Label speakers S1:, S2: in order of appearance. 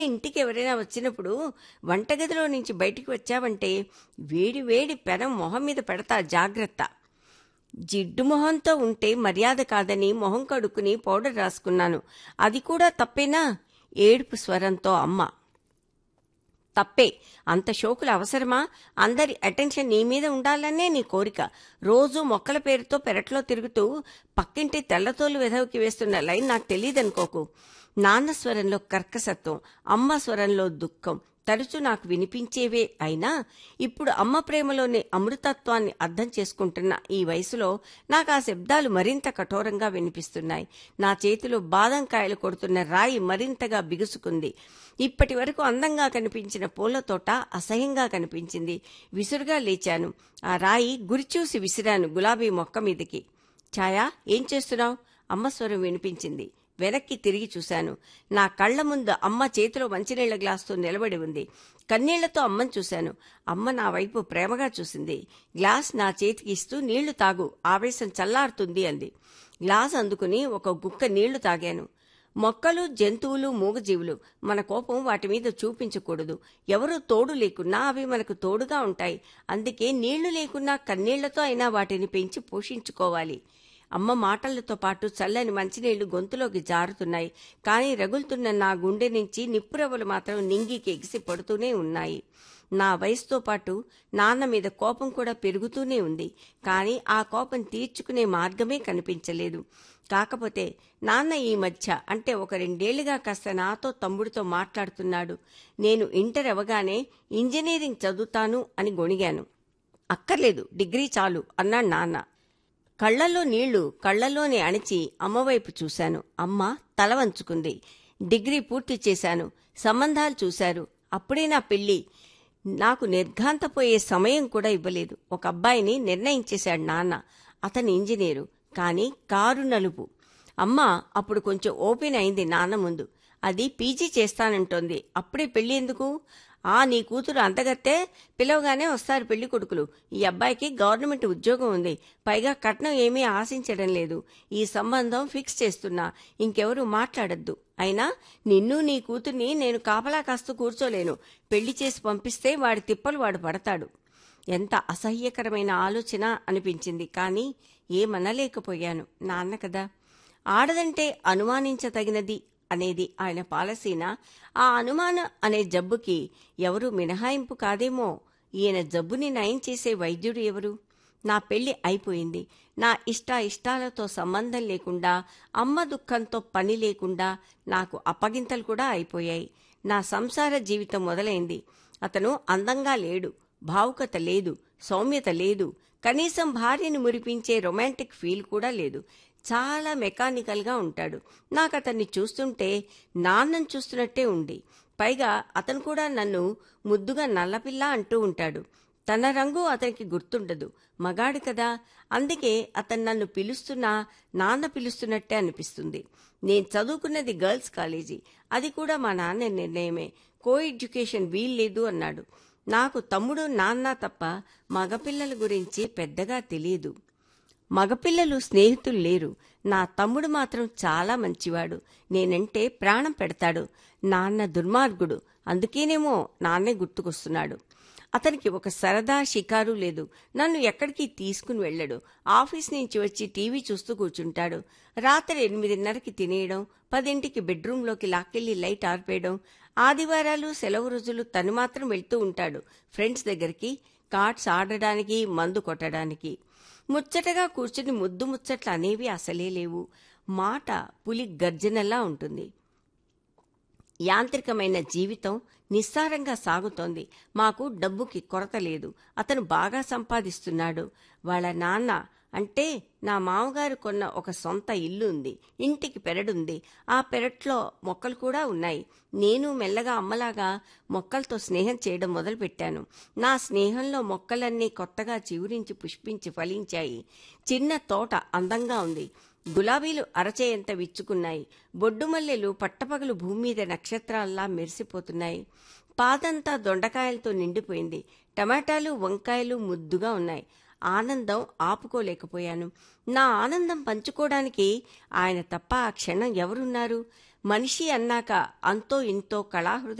S1: ఇంటికి ఎవరైనా వచ్చినప్పుడు వంటగదిలో నుంచి బయటికి వచ్చావంటే వేడి వేడి పెనం మొహం మీద పెడతా జాగ్రత్త జిడ్డు మొహంతో ఉంటే మర్యాద కాదని మొహం కడుక్కుని పౌడర్ రాసుకున్నాను అది కూడా తప్పేనా ఏడుపు స్వరంతో అమ్మ తప్పే అంత షోకులు అవసరమా అందరి అటెన్షన్ నీ మీద ఉండాలనే నీ కోరిక రోజు మొక్కల పేరుతో పెరట్లో తిరుగుతూ పక్కింటి తెల్లతోలు వెధవికి వేస్తున్న లైన్ నాకు తెలియదనుకోకు నాన్న స్వరంలో కర్కసత్వం అమ్మ స్వరంలో దుఃఖం తరచూ నాకు వినిపించేవే అయినా ఇప్పుడు అమ్మ ప్రేమలోని అమృతత్వాన్ని అర్థం చేసుకుంటున్న ఈ వయసులో నాకు ఆ శబ్దాలు మరింత కఠోరంగా వినిపిస్తున్నాయి నా చేతిలో బాదం కాయలు కొడుతున్న రాయి మరింతగా బిగుసుకుంది ఇప్పటి వరకు అందంగా కనిపించిన పూల తోట అసహ్యంగా కనిపించింది విసురుగా లేచాను ఆ రాయి గురిచూసి విసిరాను గులాబీ మొక్క మీదకి ఛాయా ఏం చేస్తున్నావు అమ్మ స్వరం వినిపించింది వెనక్కి తిరిగి చూశాను నా కళ్ల ముందు అమ్మ చేతిలో మంచినీళ్ల గ్లాసుతో నిలబడి ఉంది కన్నీళ్లతో అమ్మను చూశాను అమ్మ నా వైపు ప్రేమగా చూసింది గ్లాస్ నా చేతికి ఇస్తూ నీళ్లు తాగు ఆవేశం చల్లారుతుంది అంది గ్లాస్ అందుకుని ఒక గుక్క నీళ్లు తాగాను మొక్కలు జంతువులు మూగజీవులు మన కోపం వాటి మీద చూపించకూడదు ఎవరు తోడు లేకున్నా అవి మనకు తోడుగా ఉంటాయి అందుకే నీళ్లు లేకున్నా కన్నీళ్లతో అయినా వాటిని పెంచి పోషించుకోవాలి అమ్మ మాటలతో పాటు చల్లని మంచినీళ్లు గొంతులోకి జారుతున్నాయి కానీ రగులుతున్న నా గుండె నుంచి నిప్పురవ్వలు మాత్రం నింగికి ఎగిసి పడుతూనే ఉన్నాయి నా వయసుతో పాటు నాన్న మీద కోపం కూడా పెరుగుతూనే ఉంది కానీ ఆ కోపం తీర్చుకునే మార్గమే కనిపించలేదు కాకపోతే నాన్న ఈ మధ్య అంటే ఒక రెండేళ్లుగా కాస్త నాతో తమ్ముడితో మాట్లాడుతున్నాడు నేను ఇంటర్ అవగానే ఇంజనీరింగ్ చదువుతాను అని గొణిగాను అక్కర్లేదు డిగ్రీ చాలు అన్నాడు నాన్న కళ్లలో నీళ్లు కళ్లలోనే అణిచి అమ్మవైపు చూశాను అమ్మ తల వంచుకుంది డిగ్రీ పూర్తి చేశాను సంబంధాలు చూశారు అప్పుడే నా పెళ్లి నాకు నిర్ఘాంతపోయే సమయం కూడా ఇవ్వలేదు ఒక అబ్బాయిని నిర్ణయించేశాడు నాన్న అతని ఇంజనీరు కానీ కారు నలుపు అమ్మ అప్పుడు కొంచెం ఓపెన్ అయింది నాన్న ముందు అది పీజీ చేస్తానంటోంది అప్పుడే పెళ్లి ఎందుకు ఆ నీ కూతురు అంతగత్తే పిలవగానే వస్తారు పెళ్లి కొడుకులు ఈ అబ్బాయికి గవర్నమెంట్ ఉద్యోగం ఉంది పైగా కట్నం ఏమీ ఆశించడం లేదు ఈ సంబంధం ఫిక్స్ చేస్తున్నా ఇంకెవరు మాట్లాడద్దు అయినా నిన్ను నీ కూతుర్ని నేను కాపలా కాస్తూ కూర్చోలేను పెళ్లి చేసి పంపిస్తే వాడి తిప్పలు వాడు పడతాడు ఎంత అసహ్యకరమైన ఆలోచన అనిపించింది కానీ ఏమనలేకపోయాను నాన్న కదా ఆడదంటే అనుమానించదగినది అనేది ఆయన పాలసీనా ఆ అనుమానం అనే జబ్బుకి ఎవరు మినహాయింపు కాదేమో ఈయన జబ్బుని నయం చేసే వైద్యుడు ఎవరు నా పెళ్లి అయిపోయింది నా ఇష్ట ఇష్టాలతో సంబంధం లేకుండా అమ్మ దుఃఖంతో పని లేకుండా నాకు అప్పగింతలు కూడా అయిపోయాయి నా సంసార జీవితం మొదలైంది అతను అందంగా లేడు భావుకత లేదు సౌమ్యత లేదు కనీసం భార్యను మురిపించే రొమాంటిక్ ఫీల్ కూడా లేదు చాలా మెకానికల్గా ఉంటాడు నాకు అతన్ని చూస్తుంటే నాన్నను చూస్తున్నట్టే ఉంది పైగా అతను కూడా నన్ను ముద్దుగా నల్లపిల్ల అంటూ ఉంటాడు తన రంగు అతనికి గుర్తుండదు మగాడు కదా అందుకే అతను నన్ను పిలుస్తున్నా నాన్న పిలుస్తున్నట్టే అనిపిస్తుంది నేను చదువుకున్నది గర్ల్స్ కాలేజీ అది కూడా మా నాన్న నిర్ణయమే కో ఎడ్యుకేషన్ వీల్లేదు అన్నాడు నాకు తమ్ముడు నాన్న తప్ప మగపిల్లల గురించి పెద్దగా తెలియదు మగపిల్లలు స్నేహితులు లేరు నా తమ్ముడు మాత్రం చాలా మంచివాడు నేనంటే ప్రాణం పెడతాడు నాన్న దుర్మార్గుడు అందుకేనేమో నాన్నే గుర్తుకొస్తున్నాడు అతనికి ఒక సరదా షికారు లేదు నన్ను ఎక్కడికి తీసుకుని వెళ్ళడు ఆఫీస్ నుంచి వచ్చి టీవీ చూస్తూ కూర్చుంటాడు రాత్రి ఎనిమిదిన్నరకి తినేయడం పదింటికి బెడ్రూంలోకి లాక్కెళ్లి లైట్ ఆర్పేయడం ఆదివారాలు సెలవు రోజులు తను మాత్రం వెళ్తూ ఉంటాడు ఫ్రెండ్స్ దగ్గరికి కార్డ్స్ ఆడడానికి మందు కొట్టడానికి ముచ్చటగా కూర్చుని ముద్దు ముచ్చట్లు అనేవి అసలే లేవు మాట పులి గర్జనలా ఉంటుంది యాంత్రికమైన జీవితం నిస్సారంగా సాగుతోంది మాకు డబ్బుకి కొరత లేదు అతను బాగా సంపాదిస్తున్నాడు వాళ్ళ నాన్న అంటే నా మామగారు కొన్న ఒక సొంత ఇల్లు ఉంది ఇంటికి పెరడుంది ఆ పెరట్లో మొక్కలు కూడా ఉన్నాయి నేను మెల్లగా అమ్మలాగా మొక్కలతో స్నేహం చేయడం మొదలుపెట్టాను నా స్నేహంలో మొక్కలన్నీ కొత్తగా చివురించి పుష్పించి ఫలించాయి చిన్న తోట అందంగా ఉంది గులాబీలు అరచేయంత విచ్చుకున్నాయి బొడ్డుమల్లెలు పట్టపగలు భూమి మీద నక్షత్రాల్లా మెరిసిపోతున్నాయి పాదంతా దొండకాయలతో నిండిపోయింది టమాటాలు వంకాయలు ముద్దుగా ఉన్నాయి ఆనందం ఆపుకోలేకపోయాను నా ఆనందం పంచుకోవడానికి ఆయన తప్ప ఆ క్షణం ఎవరున్నారు మనిషి అన్నాక అంతో ఇంతో కళాహృదయం